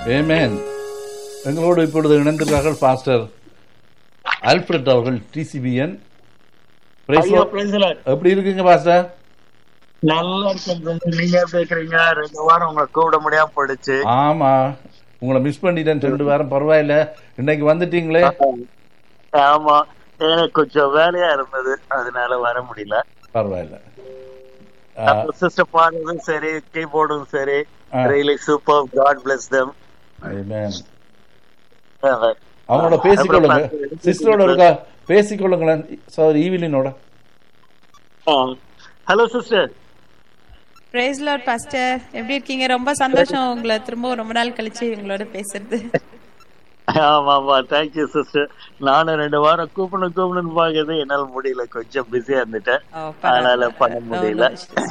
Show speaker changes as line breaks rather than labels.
ஏமேன் எங்களோடு இப்பொழுது இணைந்திருக்கிறார்கள் பாஸ்டர் ஆல்ஃபிரட் அவர்கள் டிசிபிஎன்
ஐயோ, praise the Lord.
எப்படி இருக்குங்க பாஸ்டர்
நல்லா இருக்கேன் தம்பி. நீங்க எப்படி இருக்கிறீங்க ரெண்டு வாரம் உங்களை கூப்பிட முடியாம போயிடுச்சு
ஆமா உங்களை மிஸ் பண்ணிட்டேன் ரெண்டு வாரம் பரவாயில்ல இன்னைக்கு வந்துட்டீங்களே
ஆமா எனக்கு கொஞ்சம் வேலையா இருந்தது அதனால வர முடியல
பரவாயில்ல
சிஸ்டர் பாடுறதும் சரி கீபோர்டும் சரி
ஆ.
Really super God bless them
Amen. அவங்களோட பேசிக்கொள்ளுங்க சிஸ்டரோட இருக்கா பேசிக்கொள்ளுங்களேன் சார் ஈவிலினோட
hello sister
praise Lord pastor எப்படி இருக்கீங்க ரொம்ப சந்தோஷம் உங்களை திரும்ப ரொம்ப நாள் கழிச்சு உங்களோட பேசுறது
ஆமா ஆமா தேங்க்யூ சிஸ்டர் நானும் ரெண்டு வாரம் கூப்பிடணும் கூப்பிடணும்னு பாக்குறது என்னால முடியல கொஞ்சம் பிஸியா இருந்துட்டேன்
ஓ, பரவாயில்ல.
அதனால பண்ண
ஒண்ணும்
முடியல
விஷயம்.